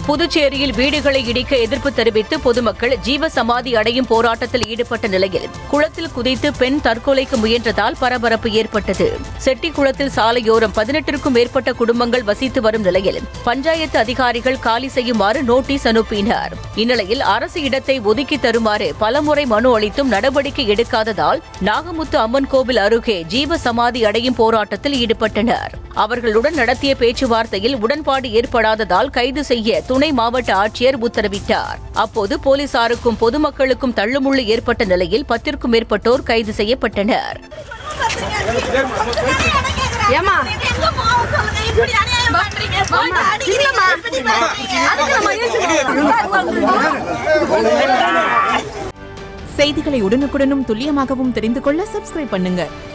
புதுச்சேரியில் வீடுகளை இடிக்க எதிர்ப்பு தெரிவித்து பொதுமக்கள் ஜீவ சமாதி அடையும் போராட்டத்தில் ஈடுபட்ட நிலையில் குளத்தில் குதித்து பெண் தற்கொலைக்கு முயன்றதால் பரபரப்பு ஏற்பட்டது செட்டிக்குளத்தில் சாலையோரம் பதினெட்டிற்கும் மேற்பட்ட குடும்பங்கள் வசித்து வரும் நிலையில் பஞ்சாயத்து அதிகாரிகள் காலி செய்யுமாறு நோட்டீஸ் அனுப்பினர் இந்நிலையில் அரசு இடத்தை ஒதுக்கி தருமாறு பலமுறை மனு அளித்தும் நடவடிக்கை எடுக்காததால் நாகமுத்து அம்மன் கோவில் அருகே ஜீவ சமாதி அடையும் போராட்டத்தில் ஈடுபட்டனர் அவர்களுடன் நடத்திய பேச்சுவார்த்தையில் உடன்பாடு ஏற்படாததால் கைது செய்ய துணை மாவட்ட ஆட்சியர் உத்தரவிட்டார் அப்போது போலீசாருக்கும் பொதுமக்களுக்கும் தள்ளுமுள்ளு ஏற்பட்ட நிலையில் பத்திற்கும் மேற்பட்டோர் கைது செய்யப்பட்டனர் ஏமா செய்திகளை உடனுக்குடனும் துல்லியமாகவும் தெரிந்து கொள்ள சப்ஸ்கிரைப் பண்ணுங்க